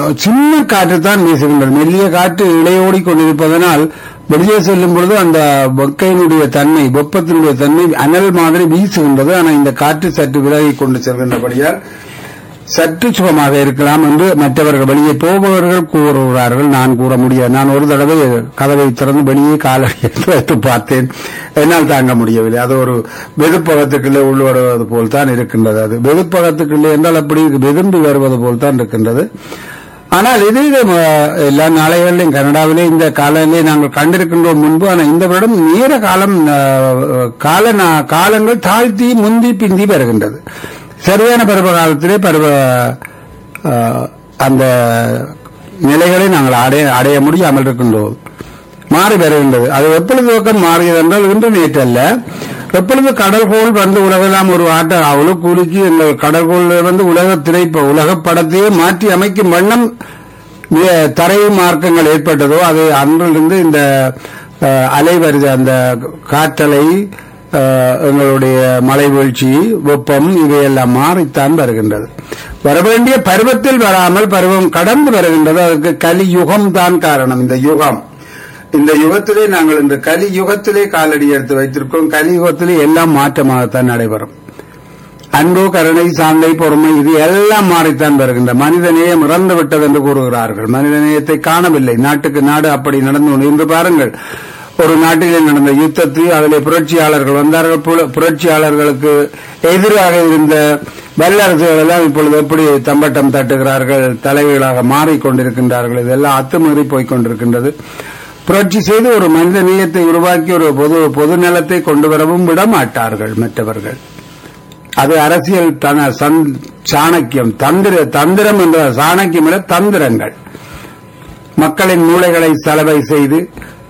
சின்ன காற்று தான் வீசுகின்றது மெல்லிய காற்று இளையோடி கொண்டிருப்பதனால் வெளியே செல்லும் பொழுது அந்த வெக்கையினுடைய தன்மை வெப்பத்தினுடைய தன்மை அனல் மாதிரி வீசுகின்றது ஆனால் இந்த காற்று சற்று விலகி கொண்டு செல்கின்றபடியால் சற்று சுகமாக இருக்கலாம் என்று மற்றவர்கள் வெளியே போபவர்கள் கூறுகிறார்கள் நான் கூற முடியாது நான் ஒரு தடவை கதவை திறந்து வெளியே காலடி எடுத்து வைத்து பார்த்தேன் என்னால் தாங்க முடியவில்லை அது ஒரு வெதுப்பகத்துக்குள்ளே உள்வருவது போல் தான் இருக்கின்றது அது வெதுப்பகத்துக்குள்ளே என்றால் அப்படி வெதும்பி வருவது போல் தான் இருக்கின்றது ஆனால் இது இது, அஹ், எல்லா நாளைகளிலும் கனடாவிலே இந்த காலையிலே நாங்கள் கண்டிருக்கின்றோம் முன்பு ஆனால் இந்த வருடம் நேர காலம் அஹ், கால நா- காலங்கள் தாழ்த்தி முந்தி பிந்தி வருகின்றது சரியான பருவ காலத்திலே பருவ அஹ், அந்த நிலைகளை நாங்கள் அடைய அடைய முடியாமல் இருக்கின்றோம் மாறி வருகின்றது அது எப்பொழுது பக்கம் மாறியது என்றால் இன்று நேற்று அல்ல எப்பொழுது கடற்கோள் வந்து உலகெல்லாம் ஒரு ஆட்டம் அவ்வளவு குறுக்கி இந்த கடற்கோள் வந்து உலக திரைப்ப உலக படத்தையே மாற்றி அமைக்கும் வண்ணம் வே- தரை மார்க்கங்கள் ஏற்பட்டதோ அது அன்றிலிருந்து இந்த அஹ், அலைவரிசை அந்த காற்றலை அஹ், எங்களுடைய மழை வீழ்ச்சி வெப்பம் இவையெல்லாம் மாறித்தான் வருகின்றது வரவேண்டிய பருவத்தில் வராமல் பருவம் கடந்து வருகின்றது அதுக்கு கலியுகம் தான் காரணம் இந்த யுகம் இந்த யுகத்திலே நாங்கள் இந்த கலி யுகத்திலே காலடி எடுத்து வைத்திருக்கோம் கலி யுகத்திலே எல்லாம் மாற்றமாகத்தான் நடைபெறும் அன்பு கருணை சாந்தை பொறுமை இது எல்லாம் மாறித்தான் வருகின்ற மனிதநேயம் இறந்து விட்டது என்று கூறுகிறார்கள் மனிதநேயத்தை காணவில்லை நாட்டுக்கு நாடு அப்படி நடந்து கொண்டு இன்று பாருங்கள் ஒரு நாட்டிலே நடந்த யுத்தத்தில் அதிலே புரட்சியாளர்கள் வந்தார்கள் புல- புரட்சியாளர்களுக்கு எதிராக இருந்த வல்லரசுகள் எல்லாம் இப்பொழுது எப்படி தம்பட்டம் தட்டுகிறார்கள் தலைவர்களாக மாறிக்கொண்டிருக்கின்றார்கள் இதெல்லாம் அத்துமீறி போய்க் கொண்டிருக்கின்றது புரட்சி செய்து ஒரு மனித நேயத்தை உருவாக்கி ஒரு பொது பொது நலத்தை கொண்டு வரவும் விட மாட்டார்கள் மற்றவர்கள் அது அரசியல் தன சந்- சாணக்கியம் தந்திர தந்திரம் என்ற சாணக்கியம் விட தந்திரங்கள் மக்களின் மூளைகளை சலவை செய்து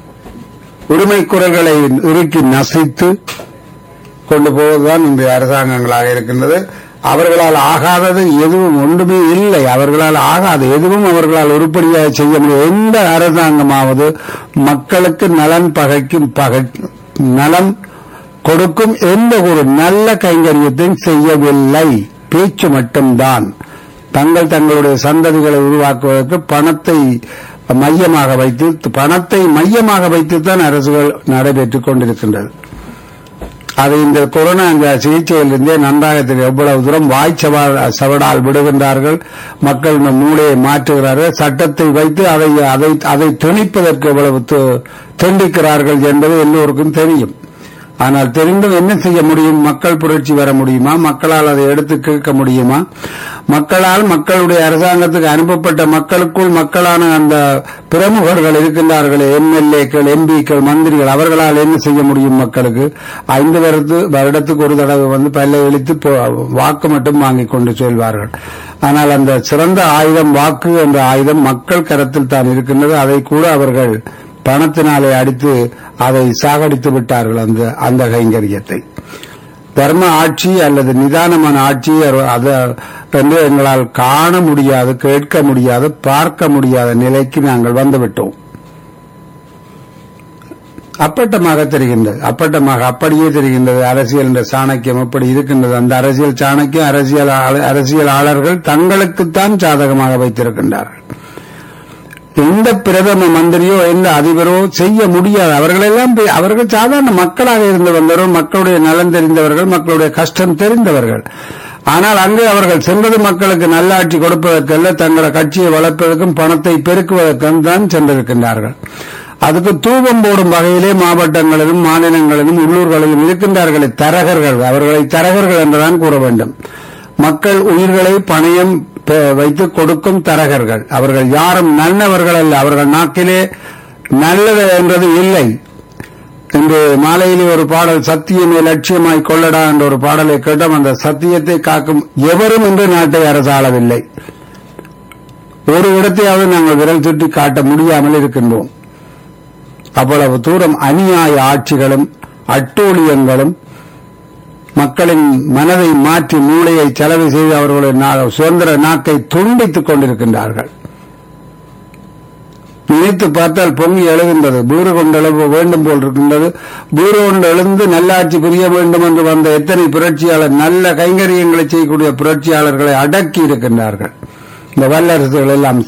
உரிமை குரல்களை இறுக்கி நசித்து கொண்டு போவதுதான் இன்றைய அரசாங்கங்களாக இருக்கின்றது அவர்களால் ஆகாதது எதுவும் ஒன்றுமே இல்லை அவர்களால் ஆகாது எதுவும் அவர்களால் உருப்படியாக செய்ய முடியும் எந்த அரசாங்கமாவது மக்களுக்கு நலன் பகைக்கும் பகை நலம் கொடுக்கும் எந்த ஒரு நல்ல கைங்கரியத்தையும் செய்யவில்லை பேச்சு மட்டும்தான் தங்கள் தங்களுடைய சந்ததிகளை உருவாக்குவதற்கு பணத்தை மையமாக வைத்து பணத்தை மையமாக வைத்துத்தான் அரசுகள் நடைபெற்றுக் கொண்டிருக்கின்றது அது இந்த கொரோனா இந்த சிகிச்சையிலிருந்தே நன்றாக தெரியும் எவ்வளவு தூரம் வாய் சவா- சவடால் விடுகின்றார்கள் மக்கள் இந்த மூளையை மாற்றுகிறார்கள் சட்டத்தை வைத்து அதை அதை அதை துணிப்பதற்கு எவ்வளவு து- துண்டிக்கிறார்கள் என்பது எல்லோருக்கும் தெரியும் ஆனால் தெரிந்தும் என்ன செய்ய முடியும் மக்கள் புரட்சி வர முடியுமா மக்களால் அதை எடுத்து கேட்க முடியுமா மக்களால் மக்களுடைய அரசாங்கத்துக்கு அனுப்பப்பட்ட மக்களுக்குள் மக்களான அந்த பிரமுகர்கள் இருக்கின்றார்களே எம்எல்ஏக்கள் எம்பிக்கள் மந்திரிகள் அவர்களால் என்ன செய்ய முடியும் மக்களுக்கு ஐந்து வருடத்து வருடத்துக்கு ஒரு தடவை வந்து பல்லை இழித்து போ- வாக்கு மட்டும் வாங்கிக் கொண்டு செல்வார்கள் ஆனால் அந்த சிறந்த ஆயுதம் வாக்கு என்ற ஆயுதம் மக்கள் கரத்தில் தான் இருக்கின்றது அதை கூட அவர்கள் பணத்தினாலே அடித்து அதை சாகடித்து விட்டார்கள் அந்த அந்த கைங்கரியத்தை தர்ம ஆட்சி அல்லது நிதானமான ஆட்சி அரு- அது என்று எங்களால் காண முடியாது கேட்க முடியாது பார்க்க முடியாத நிலைக்கு நாங்கள் வந்துவிட்டோம் அப்பட்டமாக தெரிகின்றது அப்பட்டமாக அப்படியே தெரிகின்றது அரசியல் என்ற சாணக்கியம் எப்படி இருக்கின்றது அந்த அரசியல் சாணக்கியம் அரசியல் ஆள- அரசியலாளர்கள் தங்களுக்குத்தான் சாதகமாக வைத்திருக்கின்றார்கள் எந்த பிரதம மந்திரியோ எந்த அதிபரோ செய்ய முடியாது அவர்களெல்லாம் போய்- அவர்கள் சாதாரண மக்களாக இருந்து வந்தவர்கள் மக்களுடைய நலன் தெரிந்தவர்கள் மக்களுடைய கஷ்டம் தெரிந்தவர்கள் ஆனால் அங்கு அவர்கள் சென்றது மக்களுக்கு நல்லாட்சி கொடுப்பதற்கல்ல தங்களோட கட்சியை வளர்ப்பதற்கும் பணத்தை பெருக்குவதற்கும் தான் சென்றிருக்கின்றார்கள் அதுக்கு தூபம் போடும் வகையிலே மாவட்டங்களிலும் மாநிலங்களிலும் உள்ளூர்களிலும் இருக்கின்றார்களே தரகர்கள் அவர்களை தரகர்கள் என்றுதான் கூற வேண்டும் மக்கள் உயிர்களை பணயம் பெ- வைத்து கொடுக்கும் தரகர்கள் அவர்கள் யாரும் நல்லவர்கள் அல்ல அவர்கள் நாக்கிலே நல்லது என்றது இல்லை இன்று மாலையிலே ஒரு பாடல் சத்தியமே லட்சியமாய் கொள்ளடா என்ற ஒரு பாடலை கேட்டோம் அந்த சத்தியத்தை காக்கும் எவரும் இன்று நாட்டை அரசாளவில்லை ஒரு இடத்தையாவது நாங்கள் விரல் சுட்டி காட்ட முடியாமல் இருக்கின்றோம் அவ்வளவு தூரம் அநியாய ஆட்சிகளும் அட்டூழியங்களும் மக்களின் மனதை மாற்றி மூளையை செலவு செய்து அவர்களுடைய நா- சுதந்திர நாக்கை துண்டித்துக் கொண்டிருக்கின்றார்கள் நினைத்து பார்த்தால் பொங்கி எழுகின்றது பூரு கொண்டு எழுவ வேண்டும் போல் இருக்கின்றது பூரு கொண்டு எழுந்து நல்லாட்சி புரிய வேண்டும் என்று வந்த எத்தனை புரட்சியாளர் நல்ல கைங்கரியங்களை செய்யக்கூடிய புரட்சியாளர்களை அடக்கி இருக்கின்றார்கள் இந்த வல்லரசுகள் எல்லாம்